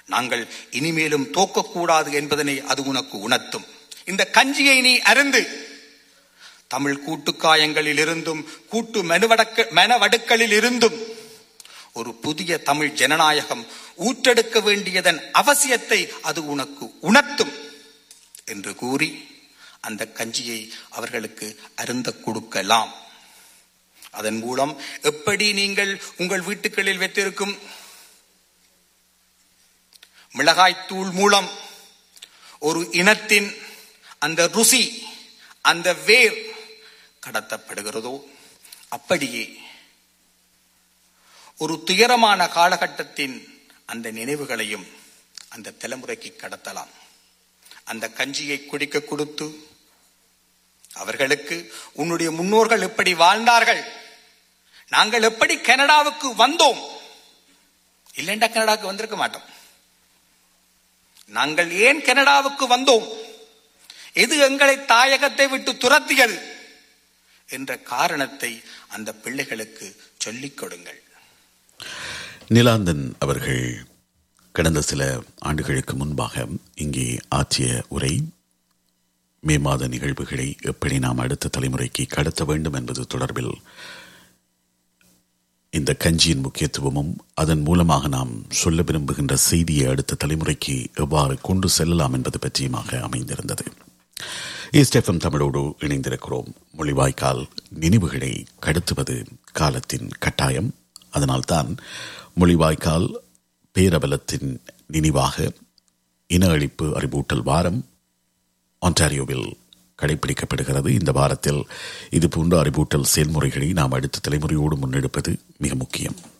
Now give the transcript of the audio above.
நாங்கள் இனிமேலும் தோக்கக்கூடாது என்பதனை அது உனக்கு உணர்த்தும் இந்த கஞ்சியை நீ அருந்து தமிழ் கூட்டுக்காயங்களில் இருந்தும் கூட்டு மெனுவடக்க மெனவடுக்களில் இருந்தும் ஒரு புதிய தமிழ் ஜனநாயகம் ஊற்றெடுக்க வேண்டியதன் அவசியத்தை அது உனக்கு உணர்த்தும் என்று கூறி அந்த கஞ்சியை அவர்களுக்கு அருந்த கொடுக்கலாம் அதன் மூலம் எப்படி நீங்கள் உங்கள் வீட்டுகளில் வைத்திருக்கும் மிளகாய்த்தூள் மூலம் ஒரு இனத்தின் அந்த ருசி அந்த வேர் கடத்தப்படுகிறதோ அப்படியே ஒரு துயரமான காலகட்டத்தின் அந்த நினைவுகளையும் அந்த தலைமுறைக்கு கடத்தலாம் அந்த கஞ்சியை குடிக்க கொடுத்து அவர்களுக்கு உன்னுடைய முன்னோர்கள் எப்படி வாழ்ந்தார்கள் நாங்கள் எப்படி கனடாவுக்கு வந்தோம் இல்லைண்டா கனடாவுக்கு வந்திருக்க மாட்டோம் நாங்கள் ஏன் கனடாவுக்கு வந்தோம் எது எங்களை தாயகத்தை விட்டு துரத்தியது என்ற காரணத்தை அந்த பிள்ளைகளுக்கு சொல்லிக் கொடுங்கள் நிலாந்தன் அவர்கள் கடந்த சில ஆண்டுகளுக்கு முன்பாக இங்கே ஆற்றிய உரை மே மாத நிகழ்வுகளை எப்படி நாம் அடுத்த தலைமுறைக்கு கடத்த வேண்டும் என்பது தொடர்பில் இந்த கஞ்சியின் முக்கியத்துவமும் அதன் மூலமாக நாம் சொல்ல விரும்புகின்ற செய்தியை அடுத்த தலைமுறைக்கு எவ்வாறு கொண்டு செல்லலாம் என்பது பற்றியுமாக அமைந்திருந்தது ஈஸ்டெஃபம் தமிழோடு இணைந்திருக்கிறோம் மொழிவாய்க்கால் நினைவுகளை கடத்துவது காலத்தின் கட்டாயம் அதனால்தான் மொழிவாய்க்கால் பேரபலத்தின் நினைவாக இன அழிப்பு அறிவூட்டல் வாரம் ஆன்டாரியோவில் கடைபிடிக்கப்படுகிறது இந்த வாரத்தில் இது போன்ற அறிவூட்டல் செயல்முறைகளை நாம் அடுத்த தலைமுறையோடு முன்னெடுப்பது மிக முக்கியம்